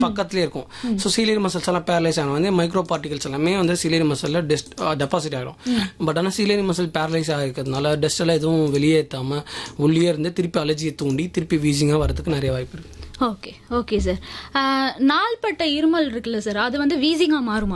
பக்கத்துலேயே இருக்கும் so ciliary muscles எல்லாம் பேரலைஸ் ஆகணும் வந்து மைக்ரோ பார்ட்டிகல்ஸ் எல்லாமே வந்து சீலியர் மசிலில் டெஸ்ட் டெபாசிட் ஆகிடும் பட் ஆனால் சீலியர் மசில் பேரலைஸ் ஆகிருக்கிறதுனால டஸ்ட் எல்லாம் எதுவும் வெளியேற்றாமல் உள்ளே இருந்து திருப்பி அலர்ஜியை தூண்டி திருப்பி வீசிங்காக வரதுக்கு நிறைய வாய்ப்பு இருக்குது ஓகே ஓகே சார் நாள்பட்ட இருமல் இருக்குல்ல சார் அது வந்து வீசிங்கா மாறுமா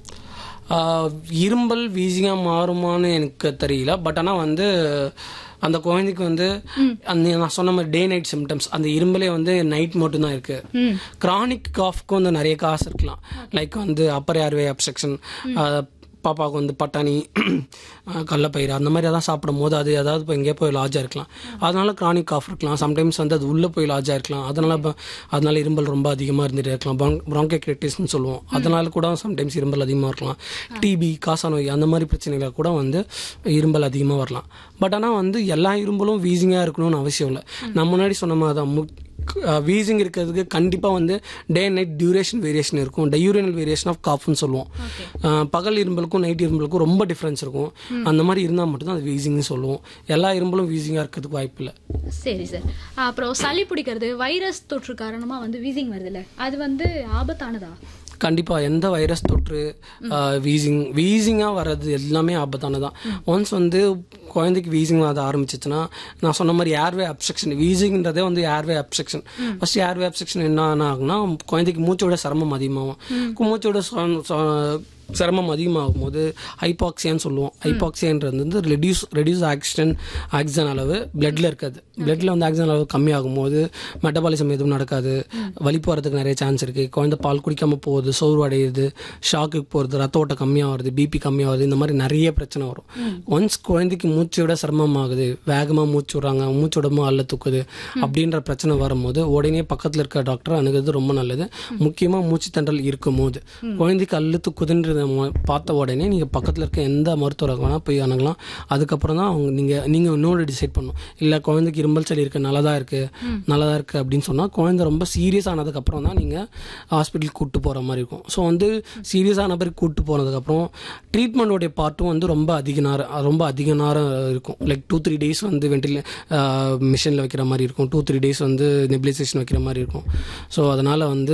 ஆஹ் இரும்பல் வீசிங்காக மாறுமான்னு எனக்கு தெரியல பட் ஆனால் வந்து அந்த குழந்தைக்கு வந்து அந்த நான் சொன்ன மாதிரி டே நைட் சிம்டம்ஸ் அந்த இரும்பலே வந்து நைட் மட்டும்தான் இருக்கு கிரானிக் காஃப்க்கு வந்து நிறைய காசு இருக்கலாம் லைக் வந்து அப்பர் ஏர்வே அப்செக்ஷன் பாப்பாவுக்கு வந்து பட்டாணி அஹ் கடலப்பயிறு அந்த மாதிரி எதாவது சாப்பிடும் போது அது ஏதாவது இப்போ எங்கேயோ போய் லாஜாக இருக்கலாம் அதனால கிரானிக் காஃப் இருக்கலாம் சம்டைம்ஸ் வந்து அது உள்ளே போய் லாஜாக இருக்கலாம் அதனால ப- அதனால இரும்பல் ரொம்ப அதிகமாக இருந்துட்டு இருக்கலாம் ப்ராங்கோக்ரைட்டிஸ்னு சொல்லுவோம் அதனால கூட சம்டைம்ஸ் இரும்பல் அதிகமாக இருக்கலாம் டிபி காசநோய் அந்த மாதிரி பிரச்சனைகள் கூட வந்து இரும்பல் அதிகமாக வரலாம் பட் ஆனால் வந்து எல்லா இரும்பலும் வீசிங்காக இருக்கணும்னு அவசியம் இல்லை நான் முன்னாடி சொன்ன மாதிரி தான் மு- வீசிங் இருக்கிறதுக்கு கண்டிப்பாக வந்து day and night duration variation இருக்கும் டயூரேனல் வேரியேஷன் ஆஃப் காஃப்னு சொல்லுவோம் அஹ் பகல் இரும்பலுக்கும் நைட் இரும்பலுக்கும் ரொம்ப டிஃப்ரென்ஸ் இருக்கும் அந்த மாதிரி இருந்தால் மட்டும்தான் அது வீசிங்னு சொல்லுவோம் எல்லா இரும்பலும் வீசிங்காக இருக்கிறதுக்கு வாய்ப்பு இல்லை சரி சார் அப்புறம் சளி பிடிக்கிறது வைரஸ் தொற்று காரணமா வந்து வீசிங் வருதுல்ல அது வந்து ஆபத்தானதா கண்டிப்பாக எந்த வைரஸ் தொற்று வீசிங் வீசிங்காக வர்றது எல்லாமே ஆபத்தானதான் ஒன்ஸ் வந்து குழந்தைக்கு வீசிங் வர ஆரம்பிச்சிச்சுன்னா நான் சொன்ன மாதிரி ஏர்வே அப்செக்ஷன் வீசிங்ன்றதே வந்து airway obstruction first airway obstruction என்ன ஆகும்னா குழந்தைக்கு மூச்சோட சிரமம் அதிகமாகும் மூச்சோட சொ- சொ- சிரமம் அதிகமாகும் போது ஹைபாக்சியான்னு சொல்லுவோம் ஹைபாக்சியான்றது வந்து ரெடியூஸ் ரெடியூஸ் ஆக்சிஜன் ஆக்சிஜன் அளவு பிளட்ல இருக்காது பிளட்ல வந்து ஆக்சிஜன் அளவு கம்மியாகும் போது மெட்டபாலிசம் எதுவும் நடக்காது வலி போகிறதுக்கு நிறைய சான்ஸ் இருக்கு குழந்தை பால் குடிக்காம போகுது சோர்வு அடையுது ஷாக்குக்கு போகிறது ரத்த ஓட்டம் கம்மியாகிறது பிபி கம்மியாகுது இந்த மாதிரி நிறைய பிரச்சனை வரும் ஒன்ஸ் குழந்தைக்கு மூச்சு விட சிரமமாகுது வேகமாக மூச்சு விடுறாங்க மூச்சு விடமோ அல்ல தூக்குது அப்படின்ற பிரச்சனை வரும்போது உடனே பக்கத்தில் இருக்க டாக்டர் அணுகிறது ரொம்ப நல்லது முக்கியமாக மூச்சு தண்டல் இருக்கும் போது குழந்தைக்கு அல்லு தூக்குதுன்றத மொ- பார்த்த உடனே நீங்கள் பக்கத்தில் இருக்க எந்த மருத்துவரை வேணால் போய் அணுகலாம் அதுக்கப்புறம் தான் அவங்க நீங்கள் நீங்கள் இன்னொரு டிசைட் பண்ணணும் இல்லை குழந்தைக்கு இரும்பல் சளி இருக்குது நல்லதாக இருக்குது நல்லதாக இருக்குது அப்படின்னு சொன்னால் குழந்தை ரொம்ப சீரியஸ் ஆனதுக்கப்புறம் தான் நீங்கள் ஹாஸ்பிட்டலுக்கு கூப்பிட்டு போகிற மாதிரி இருக்கும் ஸோ வந்து சீரியஸ் ஆன பிறகு கூப்பிட்டு போனதுக்கப்புறம் ட்ரீட்மெண்ட்டோடைய பார்ட்டும் வந்து ரொம்ப அதிக நேரம் ரொம்ப அதிக நேரம் இருக்கும் லைக் டூ த்ரீ டேஸ் வந்து வெண்டில மிஷினில் வைக்கிற மாதிரி இருக்கும் டூ த்ரீ டேஸ் வந்து நெபிலைசேஷன் வைக்கிற மாதிரி இருக்கும் ஸோ அதனால் வந்து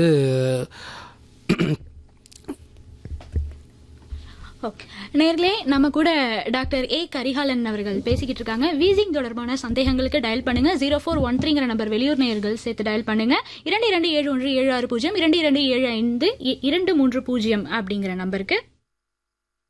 ஓகே நேர்களே நம்ம கூட டாக்டர் ஏ கரிகாலன் அவர்கள் பேசிக்கிட்டு இருக்காங்க வீசிங் தொடர்பான சந்தேகங்களுக்கு டயல் பண்ணுங்க ஜீரோ ஃபோர் ஒன் த்ரீங்கிற நம்பர் வெளியூர் நேயர்கள் சேர்த்து டயல் பண்ணுங்க இரண்டு இரண்டு ஏழு ஒன்று ஏழு ஆறு பூஜ்ஜியம் இரண்டு இரண்டு ஏழு ஐந்து இ- இரண்டு மூன்று பூஜ்ஜியம் அப்படிங்கிற நம்பருக்கு